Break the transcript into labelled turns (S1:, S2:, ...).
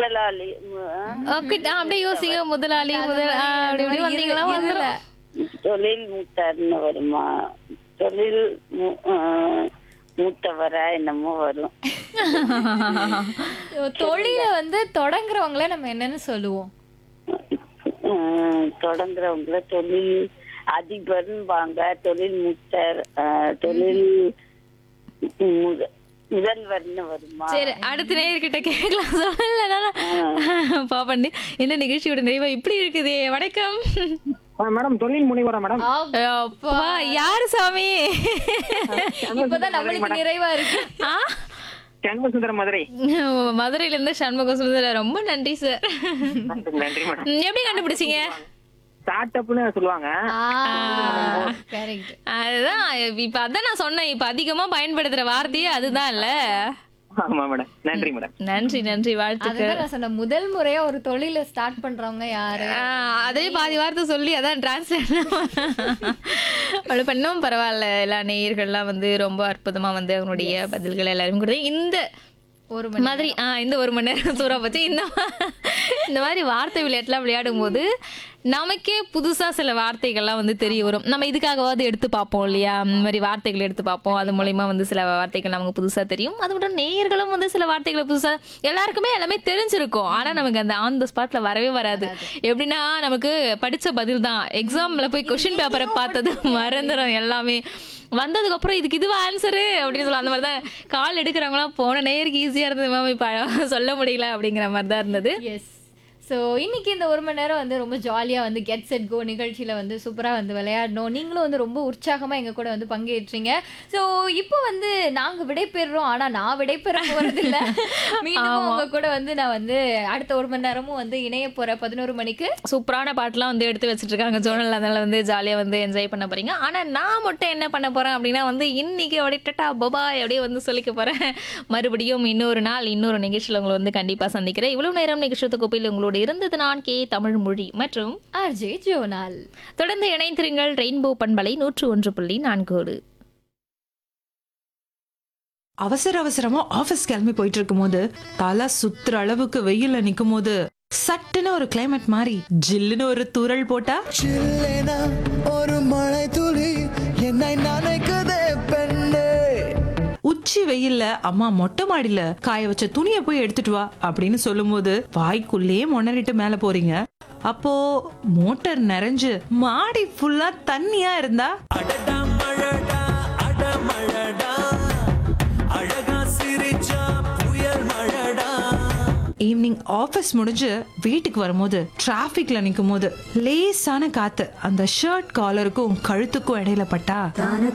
S1: முதலாளி ஆ,
S2: ஓகே அப்படியே யோசிங்க முதலாளி முதல் ஆ, அப்படி இப்படி வந்தீங்களா வந்துடும்
S1: தொழில் மூத்தார்னு வருமா தொழில் மூ- ஆ, மூத்தவரா என்னமோ வரும்
S3: தொழில வந்து தொடங்குறவங்கள நம்ம என்னன்னு சொல்லுவோம்
S1: ம், தொடங்குறவங்கள தொழில் அதிபர்ன்பாங்க தொழில் மூத்தர் ஆ, தொழில் முத- முதல்வர்னு வருமா
S2: சரி அடுத்த நேயர்கிட்ட கேட்கலாம் சொல்லல பாப்பண்டி இந்த நிகழ்ச்சியோட நிறைவா இப்படி இருக்குதே வணக்கம்
S4: ஆ, மேடம் தொழில் முனைவரா மேடம்
S2: அப்பா யாரு சாமி
S3: இப்பதான் நம்மளுக்கு நிறைவா இருக்கு
S2: ஆ?
S4: சண்முகசுந்தரம் மதுரை
S2: மதுரையில இருந்து சண்முக சுந்தர ரொம்ப நன்றி சார்
S4: நன்றி நன்றி மேடம்
S2: எப்படி கண்டுபிடிச்சீங்க
S4: ஸ்டார்ட் அப்னு சொல்லுவாங்க
S3: கரெக்ட்
S2: அதுதான் இப்ப அதான் நான் சொன்னேன் இப்ப அதிகமா பயன்படுத்துற வார்த்தையே அதுதான் இல்ல
S4: ஆமா மேடம் நன்றி மேடம்
S2: நன்றி நன்றி வாழ்த்துக்கள்
S3: அதுதான் நான் சொன்னேன் முதல் முறையா ஒரு தொழில ஸ்டார்ட் பண்றவங்க யாரு
S2: ஆ, அதே பாதி வார்த்தை சொல்லி அதான் டிரான்ஸ்லேட் அவ்வளோ பண்ணும் பரவாயில்ல எல்லா நேயர்கள்லாம் வந்து ரொம்ப அற்புதமா வந்து அவங்களுடைய பதில்கள் எல்லாரும் கொடுத்து இந்த
S3: ஒரு
S2: மாதிரி ஆ இந்த ஒரு மணி நேரம் சூறா போச்சு இந்த மா- இந்த மாதிரி வார்த்தை விளையாட்டுலாம் விளையாடும் போது நமக்கே புதுசா சில வார்த்தைகள்லாம் வந்து தெரிய வரும் நம்ம இதுக்காகவாவது எடுத்து பார்ப்போம் இல்லையா இந்த மாதிரி வார்த்தைகள் எடுத்து பார்ப்போம் அது மூலியமா வந்து சில வார்த்தைகள் நமக்கு புதுசா தெரியும் அது மட்டும் நேயர்களும் வந்து சில வார்த்தைகளை புதுசா எல்லாருக்குமே எல்லாமே தெரிஞ்சிருக்கும் ஆனா நமக்கு அந்த ஆன் த ஸ்பாட்ல வரவே வராது எப்படின்னா நமக்கு படிச்ச பதில் தான் எக்ஸாம்ல போய் கொஸ்டின் பேப்பரை பார்த்தது மறந்துடும் எல்லாமே வந்ததுக்கு அப்புறம் இதுக்கு இதுவா ஆன்சரு அப்படின்னு சொல்ல அந்த மாதிரி தான் கால் எடுக்கிறவங்களாம் போன நேருக்கு ஈஸியா இருந்தது மேம் இப்ப சொல்ல முடியல அப்படிங்கிற மாதிரி தான் இருந்தது
S3: எஸ் ஸோ இன்னைக்கு இந்த ஒரு மணி நேரம் வந்து ரொம்ப ஜாலியாக வந்து கெட் செட் கோ நிகழ்ச்சியில் வந்து சூப்பராக வந்து விளையாடணும் நீங்களும் வந்து ரொம்ப உற்சாகமாக எங்கள் கூட வந்து பங்கேற்றீங்க ஸோ இப்போ வந்து நாங்கள் விடைபெறுறோம் ஆனால் நான் விடைபெற போகிறதில்ல மீண்டும் உங்க கூட வந்து நான் வந்து அடுத்த ஒரு மணி நேரமும் வந்து இணைய போகிறேன் பதினோரு மணிக்கு
S2: சூப்பரான பாட்டுலாம் வந்து எடுத்து வச்சிட்டு இருக்காங்க ஜோனல் அதனால வந்து ஜாலியா வந்து என்ஜாய் பண்ண போறீங்க ஆனா நான் மட்டும் என்ன பண்ண போறேன் அப்படின்னா வந்து இன்னைக்கு அப்படியே டட்டா பபாய் அப்படியே வந்து சொல்லிக்க போறேன் மறுபடியும் இன்னொரு நாள் இன்னொரு நிகழ்ச்சியில் உங்களை வந்து கண்டிப்பா சந்திக்கிறேன் இவ்வளவு நேரம் நிகழ்ச்சி தொகுப்பில் உங்களோட இருந்தது நான் கே தமிழ் மொழி மற்றும்
S3: ஆர்ஜே ஜோனால்
S2: தொடர்ந்து இணைந்திருங்கள் ரெயின்போ பண்பலை நூற்று ஒன்று புள்ளி நான்கோடு
S5: அவசர அவசரமா ஆபீஸ் கிளம்பி போயிட்டு இருக்கும்போது தலை சுத்துற அளவுக்கு வெயில்ல நிக்கும் போது சட்டுன்னு ஒரு கிளைமேட் மாறி ஜில்லுன்னு ஒரு தூறல் போட்டா
S6: சில்லேனா ஒரு மழை துளி என்னை நினைக்குதே பெண்ணே
S5: உச்சி வெயில்ல அம்மா மொட்டை மாடியில காய வச்ச துணியை போய் எடுத்துட்டு வா அப்படின்னு சொல்லும்போது வாய்க்குள்ளேயே முனறிட்டு மேல போறீங்க அப்போ மோட்டார் நிறைஞ்சு மாடி ஃபுல்லா தண்ணியா இருந்தா
S6: அடடா மழடா அட மழடா அழகா சிரிச்சா புயல் மழடா
S5: ஈவினிங் ஆபீஸ் முடிஞ்சு வீட்டுக்கு வரும்போது டிராஃபிக்ல நிக்கும் போது லேசான காத்து அந்த ஷர்ட் காலருக்கும் கழுத்துக்கும் இடையில பட்டா